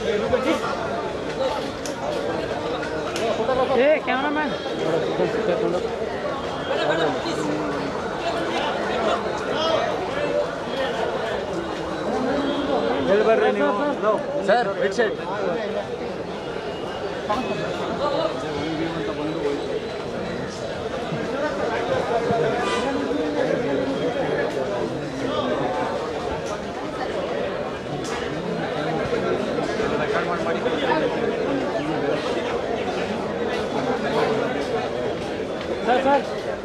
ಏ ಕ್ಯಾಮ್ರಾಮ್ಯಾನ್ ಹೇಳ್ಬರ್ರಿ ನೀವು sir red side sir sir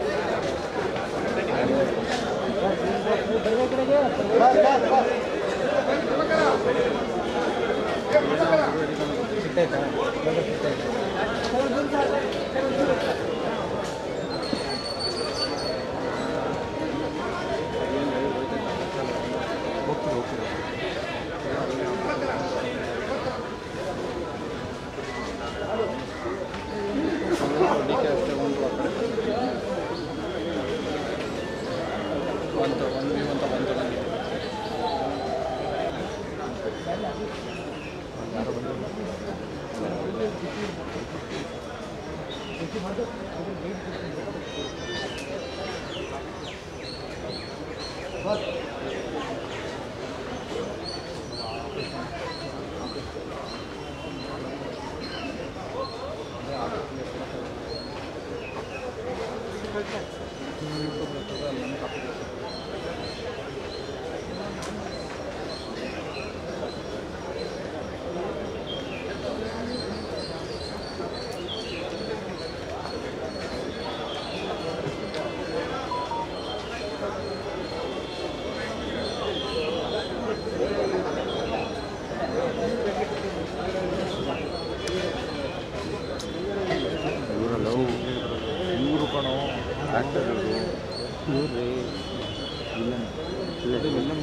ಇವರಲ್ಲ ಇವರು ಕಣೋ ಆ್ಯಕ್ಟರ್ಗಳು ನೋಡ್ರಿ ವಿಲನ್ ವಿಲನ್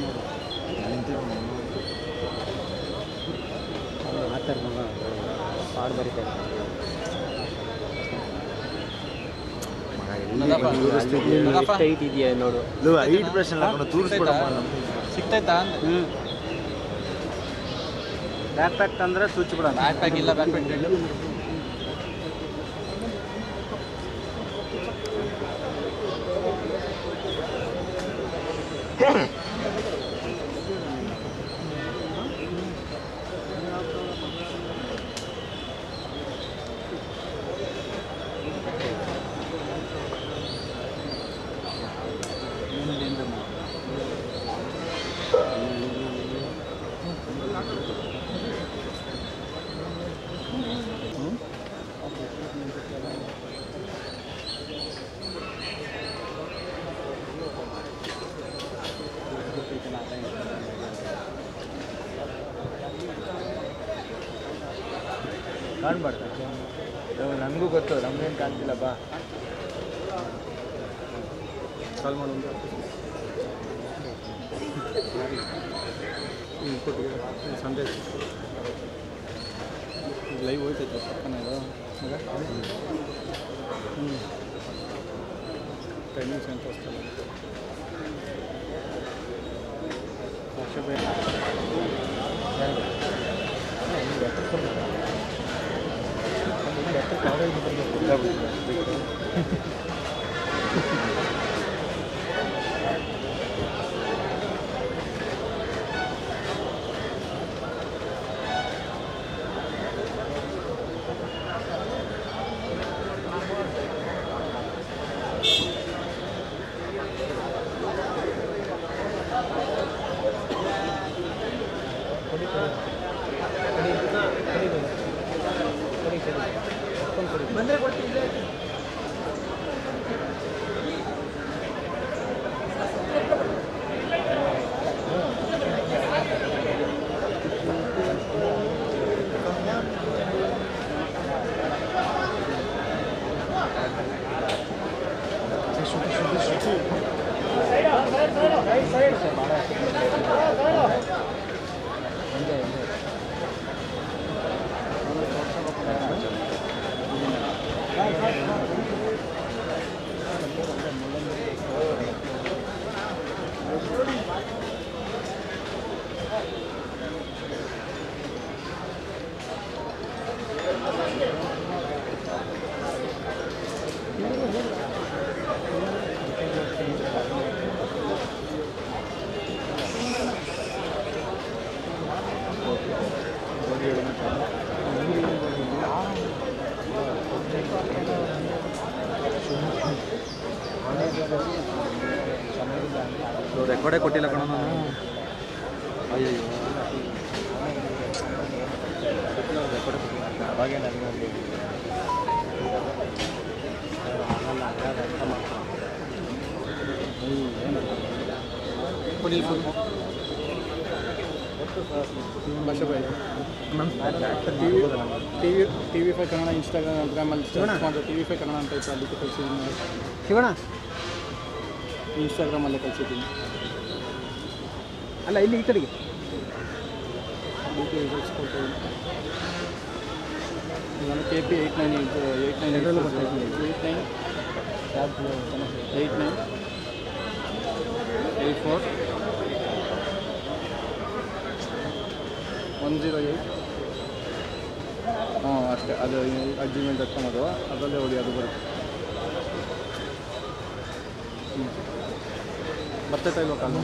ಆತರ ಹಾಡು ಬರೀತಾರೆ ಎಷ್ಟು ಹೈಟ್ ಇದೆಯಾ ನೋಡು ಐಟ್ ಬ್ರಷ್ ಎಲ್ಲ ಕಣೋ ತೋರಿಸ್ಬಿಡಮ್ಮ ನಮ್ಗೆ ಸಿಗ್ತೈತಾ ಹ್ಞೂ ಬ್ಯಾಕ್ ಪ್ಯಾಕ್ ತಂದ್ರೆ ಸ್ವಿಚ್ ಬಿಡೋಣ ಬ್ಯಾಕ್ ಪ್ಯಾಕ್ ಇಲ್ಲ ಬ್ಯಾಕ್ ಪ್ಯಾಕ್ ಕಾಣ್ಬಾರ್ದು ನನಗೂ ಗೊತ್ತು ನಮ್ಗೇನು ಕಾಣ್ತಿಲ್ಲ ಬಾ ಕಾಲ್ ಮಾಡು ಸಂದೇಶ ಲೈವ್ ಹೋಯ್ತೈತೆ ಪಕ್ಕನ ಇದು ಹ್ಞೂ ಟೈಮಿಂಗ್ಸ್ ಅಂತ ತೋರಿಸ್ತಲ್ಲ ¡Vamos! ರೆಕಾರ್ಡೇ ಕೊಟ್ಟಿಲ್ಲ ಕಣ ನಾನು ಅಯ್ಯೋ ಅವಾಗೇ ನನಗೆ ಪುನೀಲ್ ಫುಲ್ ಭಾಷೆ boy T V T V ಫೈ ಕನ್ನಡ ಇನ್ಸ್ಟಾಗ್ರಾಮಲ್ಲಿ ಸರ್ಚ್ ಮಾಡಿದ್ರೆ ಟಿ ವಿ ಫೈ ಕನ್ನಡ ಅಂತ ಇತ್ತು ಅದಕ್ಕೆ ಕಳಿಸಿದ್ದೀನಿ ಶಿವಣ್ಣ ಇನ್ಸ್ಟಾಗ್ರಾಮಲ್ಲೇ ಕಳಿಸಿದ್ದೀನಿ ಅಲ್ಲ ಇಲ್ಲಿ ಈ ಕಡೆಗೆ ಅದಕ್ಕೆ ರಿಸಲ್ಟ್ಸ್ ಕೊಡ್ತೀನಿ ನಾನು K P eight nine eight eight nine eight nine eight nine eight four one zero eight ಹಾಂ ಅಷ್ಟೇ ಅದು ಜಿಮೇಲ್ ಡಾಟ್ ಕಾಮ್ ಅದು ಅದರಲ್ಲೇ ಹೊಡಿ ಅದು ಬರುತ್ತೆ ಹ್ಞೂ ಬರ್ತೈತಾ ಇಲ್ವಾ ಕಾಲ್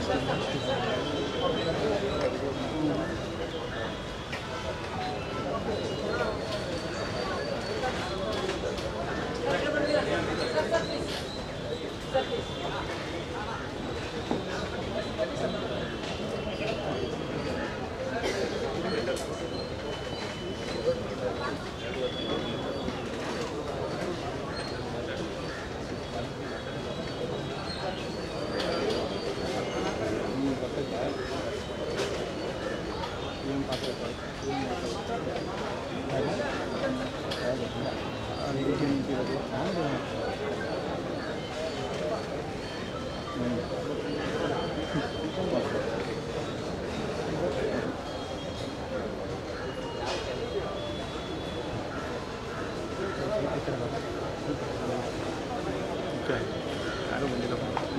ಹ್ಞೂ ಬರ್ತೈತಾ ಏನು ಪಾತ್ರ ಏನು ಅದಕ್ಕೆ ನಿಂತಿರೋದು ಓಕೆ ಯಾರೂ ಬಂದಿಲ್ಲ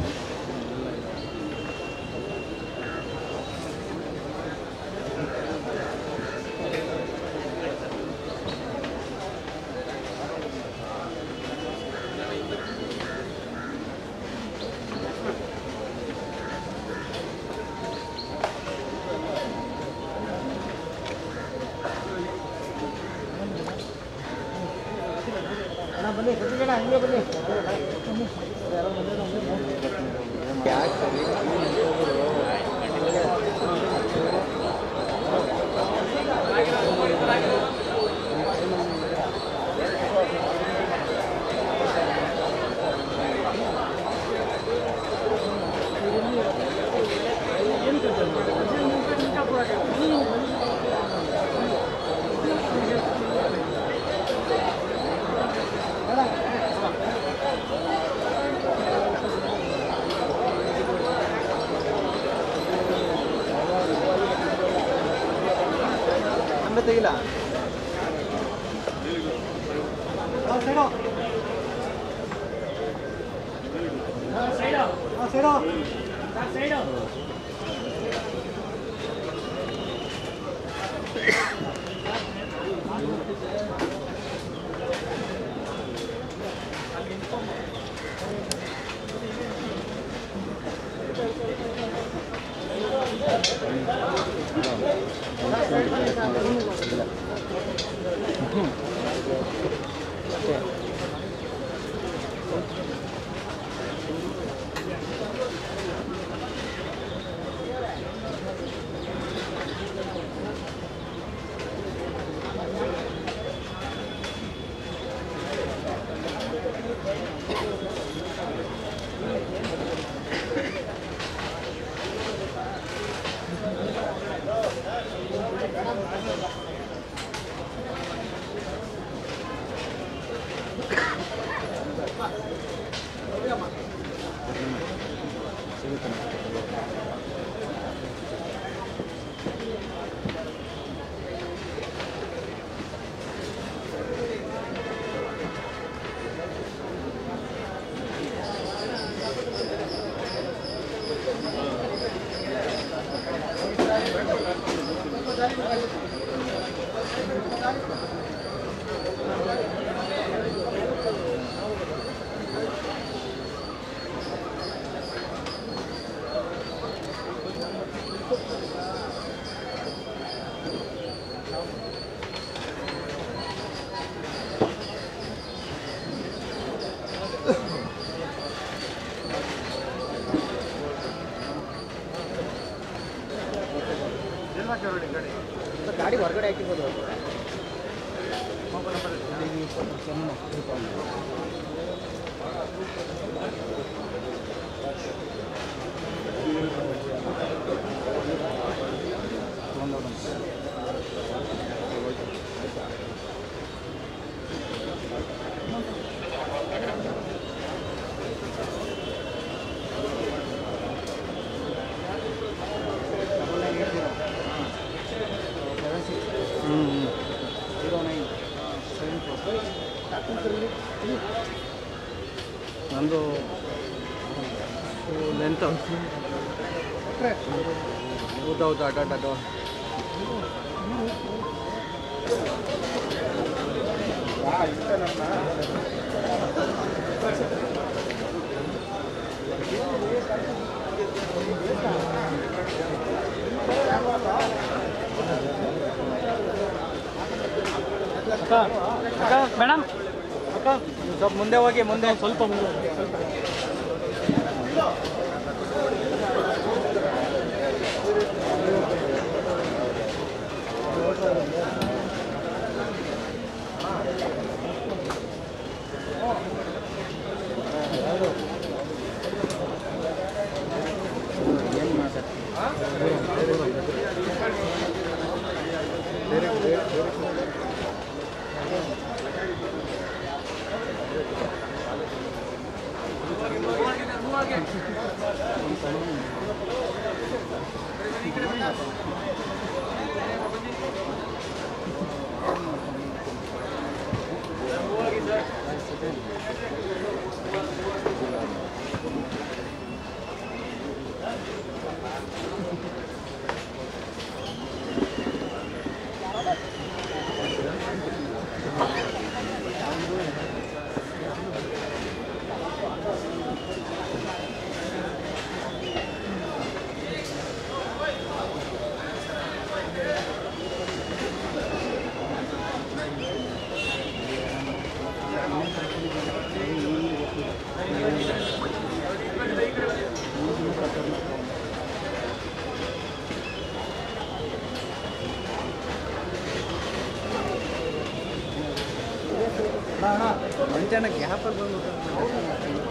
ನಮ್ಮೆ ತೆಗಿಲ್ಲ ಒಳಗಡೆ ಹಾಕಿರ್ಬೋದು ಹ್ಞೂ ಹ್ಞೂ ಜೀರೋ ನೈನ್ ಸೆವೆನ್ ಫೋರ್ ನಂದು ಲೆಂತ್ ಹೌದು ಹೌದು ಅಡ್ಡ ಅಡ್ಡ ಅಕ್ಕ ಅಕ್ಕ ಮೇಡಮ್ ಅಕ್ಕ ಸ್ವಲ್ಪ ಮುಂದೆ ಹೋಗಿ ಮುಂದೆ ಸ್ವಲ್ಪ ಮುಂದೆ ಹೋಗಿ, ಸ್ವಲ್ಪ ಮಂಜಾನ ಗ್ಯಾಪಲ್ಲಿ ಬಂದ್ಬಿಟ್ಟು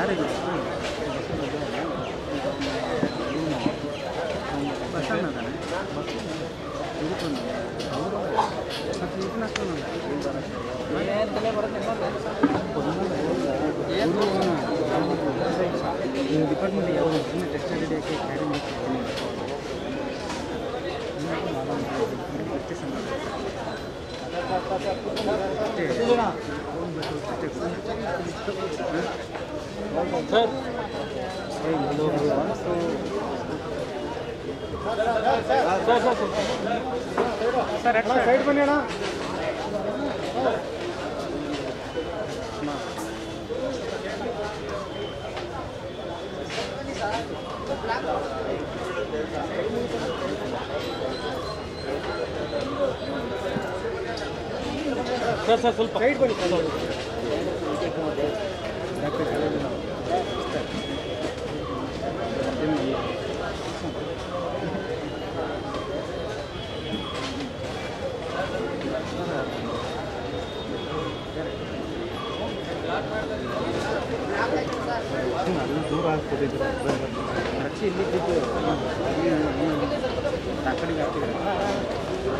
ಡಿಪಾರ್ಟ್ಮೆಂಟ್ ಯಾವ ಟೆಸ್ಟ್ ರೆಡಿ ಹಾಕಿ sir sir sir sir side ಬನ್ನಿ ಅಣ್ಣ ಸರ್ ಸರ್ ಸ್ವಲ್ಪ ಸೈಡ್ ಬನ್ನಿ ಸರ್ ದೂರ ಹಾಕ್ಬಿಟ್ಟಿದ್ರು ರಕ್ಷೆ ಇಲ್ಲಿದ್ದು ಆ ಕಡೆಗೆ ಹಾಕಿದ್ರು